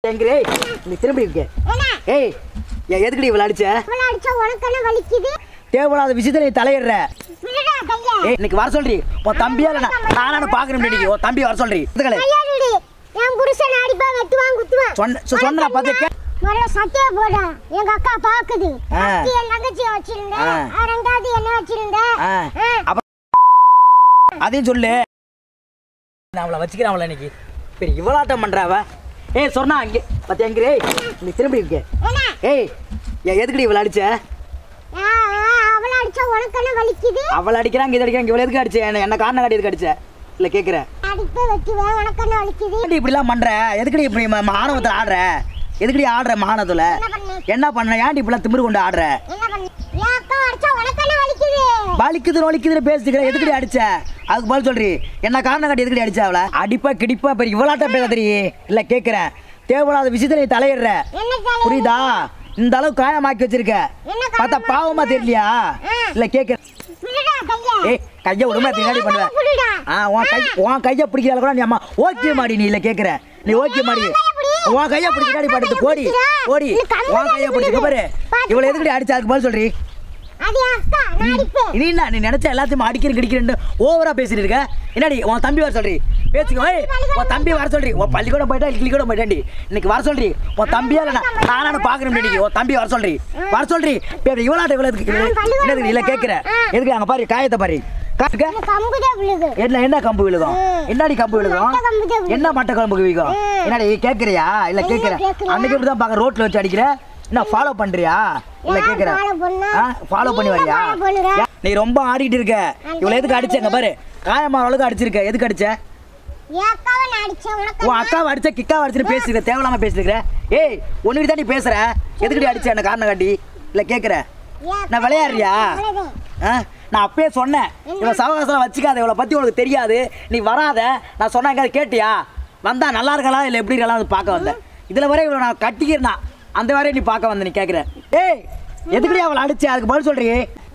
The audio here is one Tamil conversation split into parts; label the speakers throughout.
Speaker 1: எங்க ஏய் நீ திரும்பி இருக்க ஏய் ஏன் எதுக்குடி இவ்வளோ அடிச்ச
Speaker 2: இவ்வளவு அடிச்சா உனக்கு என்ன வலிக்குது
Speaker 1: தேவையில்லாத விஷயத்துல நீ தலையிடுற
Speaker 2: விடுடா கைய
Speaker 1: ஏய் இன்னைக்கு வர சொல்றி உன் தம்பியா இல்ல நானும் பாக்குறேன் இன்னைக்கு உன் தம்பி வர சொல்றி இதுகளே
Speaker 2: கையாடுடி என் புருஷன் அடிப்பா வெட்டுவான் குத்துவான்
Speaker 1: சொன்ன சொ- சொன்னா பார்த்து கே
Speaker 2: முதல்ல சட்டையை போட எங்க அக்கா பாக்குது
Speaker 1: ஆ.
Speaker 2: ஃபர்ஸ்ட் என் தங்கச்சியை வச்சிருந்தேன்
Speaker 1: ஆ.
Speaker 2: ஆ, ரெண்டாவது என்ன வச்சிருந்தேன்
Speaker 1: ஆ.
Speaker 2: ஆ.
Speaker 1: அப்ப அதையும் சொல்லு நான் அவளை வச்சுக்கிறேன் அவளை இன்னைக்கு பெரிய இவ்வளாட்டம் பண்றாவ ஏய் சொன்னா அங்கே பத்தி எங்க ஏய் நீ திரும்பி இருக்க
Speaker 2: என்ன
Speaker 1: ஏய் ஏன் எதுக்குடி இவ்வளோ அடிச்ச
Speaker 2: ஆ, ஆ, அவளை அடிச்சா உனக்கு என்ன வலிக்குது
Speaker 1: அவளை அடிக்கிறாங்க இது அடிக்கிறாங்க இவ்வளோ எதுக்கு அடிச்ச என்ன என்ன காரணம் காட்டி எதுக்கு அடிச்ச இல்லை கேட்குறேன்
Speaker 2: அடிப்பே வெட்டுவேன் உனக்கு என்ன வலிக்குது
Speaker 1: ஏன்டி இப்படிலாம் பண்ற எதுக்குடி இப்படி ம- மானவத்தில் ஆடுற எதுக்குடி ஆடுற மானத்துல
Speaker 2: என்ன பண்ணு
Speaker 1: என்ன பண்ண ஏன்டி இப்படிலாம் திமிரு கொண்டு ஆடுற
Speaker 2: என்ன பண்ணு என் அக்கா அடிச்சா உனக்கு என்ன வலிக்குது
Speaker 1: வலிக்குது நொலிக்குதுன்னு பேசிக்கிற எதுக்குடி அடிச்ச அதுக்கு பதில் சொல்றி என்ன காரணம் காட்டி எதுக்குடி அடிச்ச அவளை அடிப்பா கிடிப்பா பெரிய இவ்வளாட்டம் பேசாதடி இல்லை கேட்குறேன் தேவையில்லாத விஷயத்துல நீ தலையிடுற
Speaker 2: என்ன தலை
Speaker 1: புரியுதா இந்த அளவு காயமாக்கி வச்சிருக்க
Speaker 2: என்ன
Speaker 1: பார்த்தா பாவமா தெரியலையா இல்ல கேட்க
Speaker 2: விடுடா கைய
Speaker 1: ஏய் கையை விடுமா பின்னாடி பண்ணுவேன்
Speaker 2: விடுடா
Speaker 1: ஆ உன் கை உன் கையை பிடிக்கிறால கூட நீ அம்மா ஓகே மாடி நீ இல்ல கேக்குற நீ ஓகே மாடி உன் கையை பிடிச்சி பின்னாடி பாட்டு போடி போடி உன் கையை பிடிச்சி பாரு இவ்வளவு எதுக்கடி அடிச்சா அதுக்கு பதில் சொல்றி
Speaker 2: அது என் அக்கா நான் அடிப்பேன்
Speaker 1: நீ என்ன நீ நினைச்ச எல்லாத்தையும் அடிக்கிறேன் கிடிக்கிறேன்னு ஓவரா பேசிட்டு இருக்க என்னடி உன் தம்பி வர சொல்றி பேசிக்கோ ஏய் உன் தம்பி வர சொல்றி உன் பள்ளிக்கூடம் போயிட்டா கிளிக்கூடம் போயிட்டாண்டி இன்னைக்கு வர சொல்றி உன் தம்பியா இல்ல நானும் பாக்குறேன் இன்னைக்கு உன் தம்பி வர சொல்றி வர சொல்றி இப்போ இவ்வளோ இவ்வளோ என்னது இல்ல கேட்குற எதுக்கு அங்க பாரு காயத்தை பாரு காட்டுக்க
Speaker 2: எனக்கு அம்புதே விழுது
Speaker 1: என்ன என்ன கம்பு விழுகும்
Speaker 2: ம்.
Speaker 1: என்னடி கம்பு விழுகும்
Speaker 2: மட்டை கம்பு தான் விழுகும்.
Speaker 1: என்ன மட்டை கம்பு விழுகும்
Speaker 2: ம்.
Speaker 1: என்னடி கேக்குறியா இல்ல
Speaker 2: என்ன
Speaker 1: கேக்குற
Speaker 2: கேக்குறேன்?
Speaker 1: அன்னைக்கு இப்படி தான் பாக்க ரோட்ல வச்சு அடிக்கிற என்ன ஃபாலோ பண்றியா இல்ல
Speaker 2: ஏன்
Speaker 1: கேக்குற
Speaker 2: follow பண்ணா?
Speaker 1: ஃபாலோ பண்ணி
Speaker 2: நீ தான்
Speaker 1: வரியா
Speaker 2: follow பண்ணுற.
Speaker 1: ஏன்? நீ ரொம்ப ஆடிட்டு இருக்க இவ்வளவு எதுக்கு அடிச்சங்க பாரு காயமா அளவுக்கு அடிச்சிருக்க எதுக்கு அடிச்ச
Speaker 2: என் அக்காவை நான் அடிச்சேன் உனக்கு
Speaker 1: உன் அக்காவை அடிச்ச கிக்காவை அடிச்சுட்டு பேசிருக்க தேவையில்லாம பேசிருக்கிற ஏய் ஒன்னு தான் நீ பேசுற எதுக்குடி அடிச்ச என்ன காரணம் காட்டி இல்ல கேக்குற
Speaker 2: என்
Speaker 1: நான் விளையாடுறியா
Speaker 2: அவ்வளவுதான்.
Speaker 1: ஆ? நான் அப்பயே சொன்னேன் இவன் சவகாசம் வச்சுக்காத இவளை பத்தி உனக்கு தெரியாது நீ வராத நான் சொன்னா எங்கேயாவது கேட்டியா வந்தா நல்லா இருக்கலாம் இல்லை எப்படி இருக்கலாம் வந்து பார்க்க வந்தேன் இதுல வரை இவளை நான் கட்டிக்கிறேன் அந்த வரையும் நீ பார்க்க வந்த நீ கேட்குற ஏய் எதுக்குடி அவளை அடிச்சு அதுக்கு பதில் சொல்றீ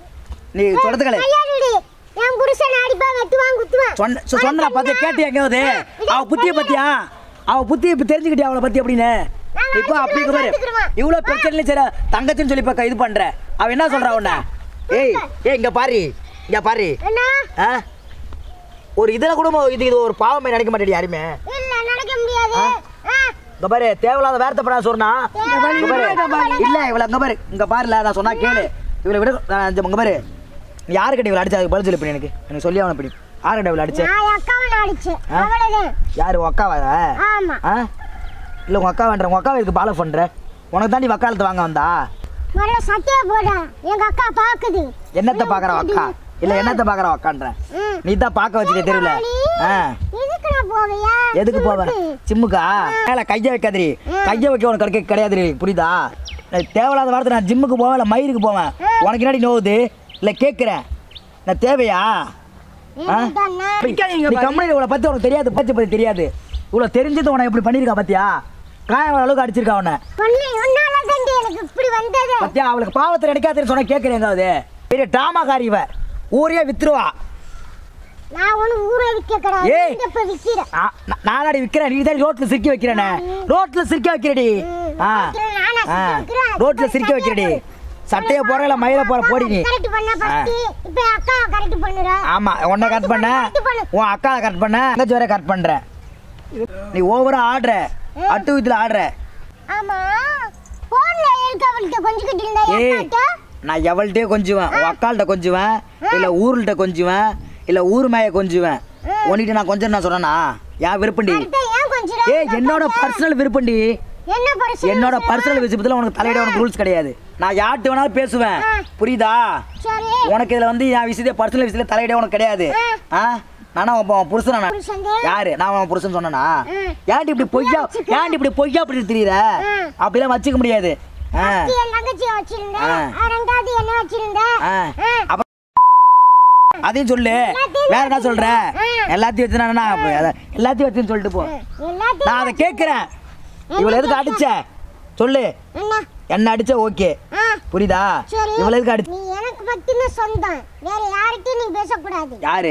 Speaker 1: நீ தொடத்துக்களே
Speaker 2: கையாடுடி என் புருஷன் அடிப்பா வெட்டுவான் குத்துவான்
Speaker 1: சொன்ன சொ- சொன்னா பார்த்து கேட்டியா எங்கேயாவது அவ புத்திய பத்தியா அவ புத்திய இப்ப தெரிஞ்சுக்கிட்டியா அவளை பத்தி அப்படின்னு இப்போ அப்படி இங்க பாரு இவ்வளோ பிரச்சனையும் சரி தங்கச்சின்னு சொல்லி இப்ப இது பண்ற அவ என்ன சொல்றா உன்ன ஏய் ஏய் இங்க பாரு இங்க பாரு
Speaker 2: என்ன
Speaker 1: ஆ? ஒரு இதில் கூட இது இது ஒரு பாவமே நினைக்க மாட்டேடி யாருமே
Speaker 2: இல்ல நடக்க முடியாது
Speaker 1: ஆ?
Speaker 2: ஆ,
Speaker 1: இங்க பாரு தேவையில்லாத வேர்த்தப்படா சொன்னா இங்க பாரு இல்ல இவள இங்க பாரு இங்க பாருல நான் சொன்னா கேளு இவளை விட நான் இந்த- இங்க பாரு நீ யாருக்கிட்ட இவளை அடிச்சா அதுக்கு பதில் சொல்லி இப்ப எனக்கு எனக்கு சொல்லி அவனை பிடி யாருக்கிட்ட இவளை அடிச்ச
Speaker 2: நான் என் அக்காவை நான் அடிச்சேன்
Speaker 1: ஆ?
Speaker 2: அவ்வளவுதான்
Speaker 1: யாரு உன் அக்காவா
Speaker 2: ஆமா
Speaker 1: ஆ இல்ல உங்க அக்கா வேண்ட உங்க அக்காவை இதுக்கு ஃபாலோ பண்ற உனக்கு தாண்டி வக்காலத்து வாங்க வந்தா
Speaker 2: முதல்ல சட்டையை போட எங்க அக்கா பாக்குது
Speaker 1: என்னத்தை பாக்குற அக்கா இல்ல என்னத்தை பாக்குற அக்கான்றேன்
Speaker 2: ம்.
Speaker 1: நீ தான் பார்க்க வச்சுக்க தெருவில் ஆ
Speaker 2: எதுக்கு நான் போவையா
Speaker 1: எதுக்கு போவேன் சிம்முக்கா மேல கைய வைக்காதீ கைய வைக்க உனக்கு கிடைக்க கிடையாது புரியுதா நான் தேவையில்லாத வாரத்தை நான் ஜிம்முக்கு போவேன் இல்லை மயிருக்கு போவேன் உனக்கு என்னடி நோவுது இல்லை கேட்குறேன் நான் தேவையா ஆ? நீ கம்பெனி இவளை பற்றி உனக்கு தெரியாது பற்றி பற்றி தெரியாது இவ்வளோ தெரிஞ்சது உனக்கு இப்படி பண்ணியிருக்கா பார்த்தியா காயம் வர அளவுக்கு அடிச்சிருக்கா உன்னை
Speaker 2: பொண்ணு உன்னால தாண்டி எனக்கு இப்படி வந்தது
Speaker 1: பத்தியா அவளுக்கு பாவத்தை நினைக்காதுன்னு சொன்ன கேட்குறேன் எங்காவது பெரிய ட்ராமாக்காரி இவ ஊரே வித்துருவா
Speaker 2: நான் ஒண்ணு ஊரை விக்க கிடையாது
Speaker 1: ஏய்.
Speaker 2: இங்க இப்ப விக்கிறேன்
Speaker 1: ஆ, நா- நானாடி விற்கிறேன் நீ தான் ரோட்டில் சிரிக்க வைக்கிறேனே ரோட்டில் சிரிக்க வைக்கிறடி ஆ
Speaker 2: நானா
Speaker 1: ஆ
Speaker 2: சிரிக்க வைக்கிறேன்?
Speaker 1: ரோட்டில் சிரிக்க வைக்கிறடி சட்டையை போறல மயில போற போடி நீ
Speaker 2: கரெக்ட் பண்ண ஃபர்ஸ்ட் இப்ப என் அக்கா கரெக்ட் பண்ணுறா
Speaker 1: ஆமா உன்னை கரெக்ட் பண்ண
Speaker 2: correct பண்ணு.
Speaker 1: உன் அக்கா கரெக்ட் பண்ண தங்கச்சி வரை கரெக்ட் பண்ற நீ ஓவரா ஆடுற அட்டு வித்துல ஆடுற
Speaker 2: ஆமா போன்ல இருக்க அவள்கிட்ட கொஞ்சம் கிட்ட இருந்தா
Speaker 1: ஏய்
Speaker 2: அக்காட்ட
Speaker 1: நான் எவள்கிட்டயே கொஞ்சுவேன் உன் அக்காள்கிட்ட கொஞ்சுவேன் இல்ல ஊருள்கிட்ட கொஞ்சுவேன் இல்ல ஊர் மேய கொஞ்சுவேன் உன்கிட்ட நான் கொஞ்சம் நான் சொன்னேனா ஏன் விருப்பண்டி
Speaker 2: அடுத்த ஏன் கொஞ்சம்
Speaker 1: ஏய் என்னோட பர்சனல் விருப்பண்டி
Speaker 2: என்ன பரிசு
Speaker 1: என்னோட பர்சனல் விஷயத்துல உனக்கு தலையிட உனக்கு ரூல்ஸ் கிடையாது நான் யார்கிட்ட வேணாலும் பேசுவேன்
Speaker 2: ஆ.
Speaker 1: புரியுதா
Speaker 2: சரி
Speaker 1: உனக்கு இதுல வந்து என் விஷயத்தை பர்சனல் விஷயத்துல தலையிட உனக்கு கிடையாது ஆ நானா உன் உன் புருஷனா நான்
Speaker 2: புருஷன்
Speaker 1: யாரு நான் உன் புருஷன் சொன்னனா
Speaker 2: ம்.
Speaker 1: ஏன்டி இப்படி பொய்யா ஏன்டி இப்படி பொய்யா அப்படி தெரியுற
Speaker 2: ம்.
Speaker 1: அப்படிலாம் வச்சுக்க முடியாது ஆ
Speaker 2: என் தங்கச்சி வச்சிருந்தேன்
Speaker 1: ஆ.
Speaker 2: ஆ, ரெண்டாவது என்ன வச்சிருந்தேன்
Speaker 1: ஆ
Speaker 2: ஆ.
Speaker 1: அப்ப அதையும் சொல்லு வேற என்ன சொல்ற எல்லாத்தையும் வச்சு நான் என்ன அத- எல்லாத்தையும் வச்சுன்னு சொல்லிட்டு போ
Speaker 2: எல்லாத்தையும்
Speaker 1: நான் அதை கேட்குறேன் இவளை எதுக்கு அடிச்ச சொல்லு
Speaker 2: என்ன
Speaker 1: என்ன அடிச்ச ஓகே
Speaker 2: ஆ
Speaker 1: புரியுதா
Speaker 2: சரி
Speaker 1: இவளை எதுக்கு அடி
Speaker 2: நீ எனக்கு மட்டுமே சொந்தம் வேற யார்கிட்டயும் நீ பேசக்கூடாது
Speaker 1: யாரு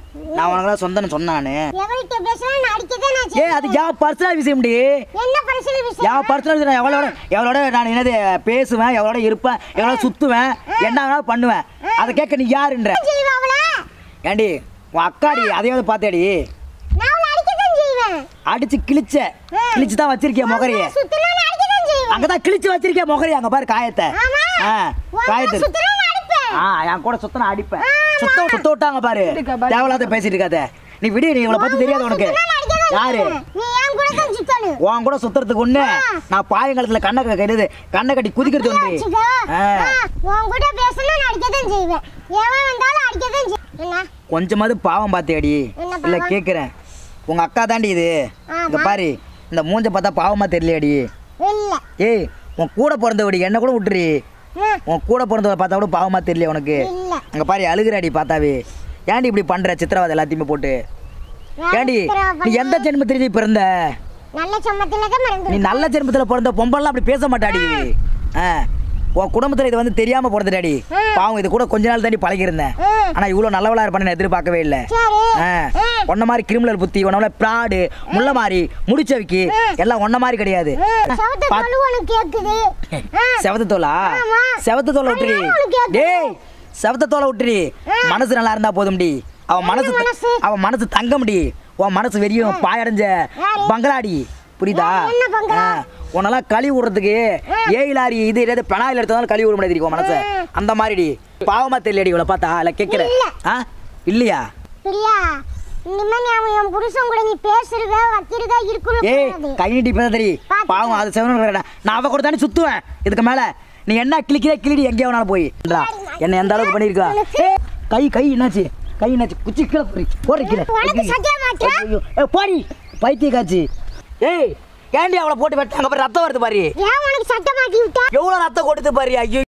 Speaker 1: நான் உனக்கு சொந்தன்னு சொன்னானு
Speaker 2: எவள்கிட்ட பேசினா நான் அடிக்கதான் நான்
Speaker 1: ஏ அது
Speaker 2: செய்வேன்.
Speaker 1: என் பர்சனல் விஷயம் டி
Speaker 2: என்ன பரிசீலனை விஷயம்
Speaker 1: என் பர்சனல் நான் எவ்வளோட எவ்வளோட நான் என்னது பேசுவேன் எவ்வளோட இருப்பேன் எவ்வளோ சுற்றுவேன் என்ன வேணாலும் பண்ணுவேன் அதை கேட்க நீ யாருன்ற
Speaker 2: செய்வா அவள
Speaker 1: ஏண்டி உன் அக்காடி அதையாவது பார்த்தேடி
Speaker 2: நான் அவளை அடிக்கதான் செய்வேன்
Speaker 1: அடிச்சு கிழிச்ச கிழிச்சு தான் வச்சிருக்கிய முகரைய
Speaker 2: சுத்தினா நான் அடிக்கதான் செய்வேன்
Speaker 1: அங்கதான் கிழிச்சு வச்சிருக்கிய முகரைய அங்க பாரு காயத்தை
Speaker 2: ஆமா
Speaker 1: ஆ
Speaker 2: உன்னை
Speaker 1: காயத்தை
Speaker 2: சுத்தினா நான் அடிப்பேன்
Speaker 1: ஆ என் கூட சுத்த நான் அடிப்பேன் சுத்த சுத்த விட்டாங்க பாரு தேவையில்லாத பேசிட்டு இருக்காத நீ விடு நீ இவளை பத்தி தெரியாது உனக்கு
Speaker 2: சுத்தினா நான் அடிக்கதான்
Speaker 1: யாரு
Speaker 2: செய்வேன். நீ என் கூட தான் சுத்தணும்
Speaker 1: உன் கூட சுத்துறதுக்கு ஒண்ணு நான் பாயங்காலத்துல கண்ணை கட்டிது கண்ணை கட்டி குதிக்கிறது ஒண்ணு
Speaker 2: வச்சுக்கோ.
Speaker 1: ஆ,
Speaker 2: ஆ, உன் கூட பேசினா நான் அடிக்கதான் செய்வேன் எவன் வந்தாலும் அடிக்கதான் செய்வேன் என்ன
Speaker 1: கொஞ்சமாவது பாவம் பார்த்தேடி
Speaker 2: என்ன
Speaker 1: இல்ல
Speaker 2: பாவம்?
Speaker 1: கேக்குறேன் உங்க அக்கா தாண்டி இது
Speaker 2: ஆமா.
Speaker 1: இங்க பாரு இந்த மூஞ்ச பார்த்தா பாவமா தெரியலையாடி
Speaker 2: இல்ல
Speaker 1: ஏய் உன் கூட பிறந்தவடி என்ன கூட விட்டுரு
Speaker 2: ம்,
Speaker 1: உன் கூட பிறந்தவ பார்த்தா கூட பாவமா தெரியல உனக்கு
Speaker 2: இல்ல
Speaker 1: அங்க பாரு அழுகுறாடி பார்த்தாவே ஏன்டி இப்படி பண்ற சித்திரவதை எல்லாத்தையுமே போட்டு ஏண்டி நீ எந்த ஜென்மத்திலே பிறந்த
Speaker 2: நல்ல சம்மத்துல தான்
Speaker 1: நீ
Speaker 2: மறந்து
Speaker 1: நல்ல ஜென்மத்துல பிறந்த பொம்பல்லாம் அப்படி பேச மாட்டாடி ஆ உன் குடும்பத்துல இது வந்து தெரியாம பிறந்துடாடி
Speaker 2: ம்.
Speaker 1: பாவம் இது கூட கொஞ்ச நாள் தாண்டி பழகிருந்தேன்
Speaker 2: ம்.
Speaker 1: ஆனா இவ்வளவு நல்லவளா இருப்பான்னு நான் எதிர்பார்க்கவே இல்லை
Speaker 2: சரி
Speaker 1: ஆ
Speaker 2: ம்.
Speaker 1: உன்ன மாதிரி கிரிமினல் புத்தி உன்ன மாதிரி ப்ராடு முள்ள மாதிரி முடிச்சவிக்கி எல்லாம் உன்ன மாதிரி கிடையாது
Speaker 2: ம், சவுத்த
Speaker 1: பாத்-
Speaker 2: தொழு உனக்கு கேக்குது ஆ,
Speaker 1: செவத்த தோலா
Speaker 2: ஆமா.
Speaker 1: செவத்த தோலை விட்டுரு
Speaker 2: அதனால உனக்கு கேக்குது.
Speaker 1: டேய் செவத்த தோலை விட்டுரு மனசு நல்லா இருந்தா போதும்டி அவன்
Speaker 2: என்ன
Speaker 1: மனசு
Speaker 2: மனசு?
Speaker 1: அவன் மனசு தங்கம்டி உன் மனசு வெறியும் பாயடைஞ்ச
Speaker 2: யாரு?
Speaker 1: பங்களாடி புரியுதா
Speaker 2: ஏன், என்ன பங்களா?
Speaker 1: ஆ, உன்னெல்லாம் கழுவி விடுறதுக்கு ஏய் லாரி இது ஏதாவது பெனாயில் எடுத்தாலும் கழுவி விட முடியாது தெரியும் உன் மனசை அந்த மாதிரிடி பாவமா தெரியலடி இவளை பார்த்தா இல்லை கேட்குறேன்
Speaker 2: இல்ல.
Speaker 1: ஆ இல்லையா
Speaker 2: பிரியா இனிமே நீ அவன் என் புருஷன் கூட நீ பேசுறத வைக்கிறதா இருக்கணும்
Speaker 1: ஏய்
Speaker 2: கூடாது.
Speaker 1: கை நீட்டி பேச தெரி
Speaker 2: பாத்துட்டேன்.
Speaker 1: பாவம் அது செவன் நான் அவ கூட தானே சுத்துவேன் இதுக்கு மேல நீ என்ன கிளிக்கிறே கிளிடி எங்கேயா வேணாலும் போய் என்றா. என்ன எந்த அளவுக்கு பண்ணியிருக்கா ஏய், கை கை என்னாச்சு கை என்னாச்சு குச்சி கீழே போறி போடுற கீழே
Speaker 2: உனக்கு சத்தியம் மாத்திரம்?
Speaker 1: ஐயோ, ஏய், போடி பைத்திய காட்சி ஏய் ஏண்டி அவளை போட்டு வெட்டாங்க பாரு ரத்தம் வருது பாரு
Speaker 2: ஏன் உனக்கு சட்டை மாட்டி விட்டா
Speaker 1: எவ்வளவு ரத்தம் கொடுத்து பாரு ஐயோ